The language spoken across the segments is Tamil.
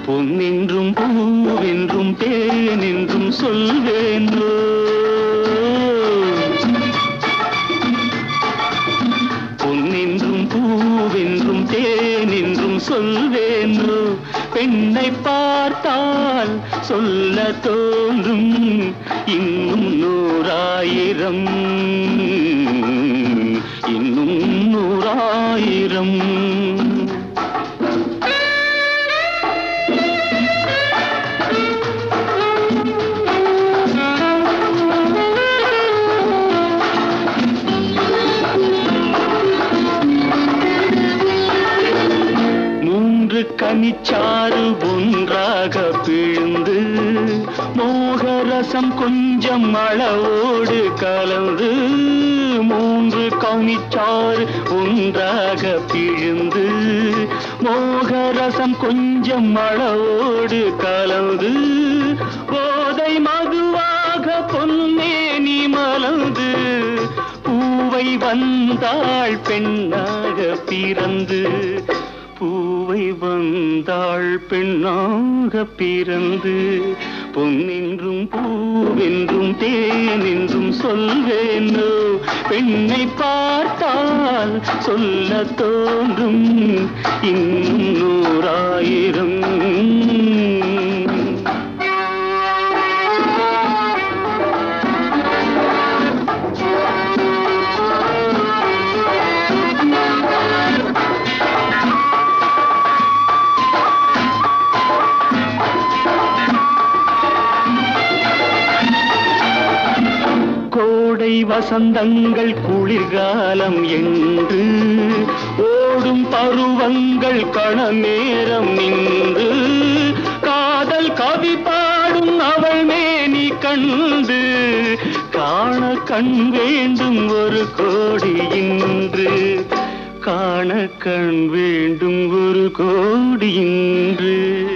பொன்னென்றும் பூவென்றும் தேனென்றும் சொல்வேனோ பொன்னென்றும் பூவென்றும் தேனென்றும் சொல்வேனோ பெண்ணை பார்த்தால் சொல்ல தோன்றும் இன்னும் நூறாயிரம் இன்னும் நூறாயிரம் மூன்று கனிச்சாறு ஒன்றாக பிழிந்து மோகரசம் கொஞ்சம் அளவோடு கலந்து மூன்று கனிச்சாறு ஒன்றாக பிழிந்து மோகரசம் கொஞ்சம் அளவோடு கலந்து போதை மதுவாக பொன்னேனி மலர்ந்து பூவை வந்தாள் பெண்ணாக பிறந்து பூவை வந்தாள் பெண்ணாக பிறந்து பொன்னென்றும் பூவென்றும் தேனென்றும் சொல்வேனோ பெண்ணை பார்த்தால் சொல்ல தோன்றும் இன்னும் நூறாயிரம் கோடை வசந்தங்கள் குளிர்காலம் என்று ஓடும் பருவங்கள் கண நேரம் நின்று காதல் கவி பாடும் அவள் மேனி கண்டு காண கண் வேண்டும் ஒரு கோடி இன்று காண கண் வேண்டும் ஒரு கோடி இன்று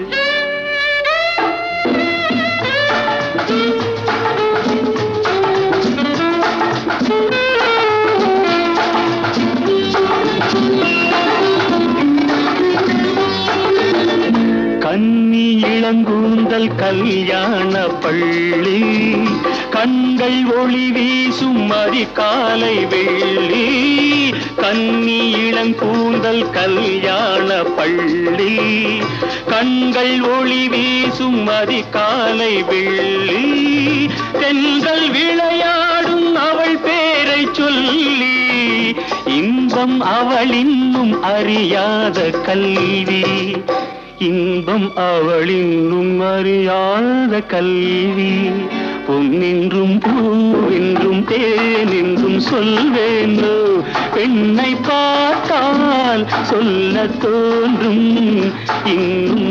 கன்னி இளங்கூந்தல் கல்யாண பள்ளி கண்கள் ஒளி வீசும் அதிகாலை வெள்ளி கன்னி இளங்கூந்தல் கல்யாண பள்ளி கண்கள் ஒளி வீசும் அதிகாலை வெள்ளி தென்றல் விளையாடும் அவள் பேரை சொல்லி இன்பம் அவள் இன்னும் அறியாத கல்வி இன்பம் அவள் இன்னும் அறியாத கல்வி பொன்னென்றும் பூவென்றும் தேனென்றும் சொல்வேனோ பெண்ணை பார்த்தால் சொல்ல தோன்றும் இன்னும்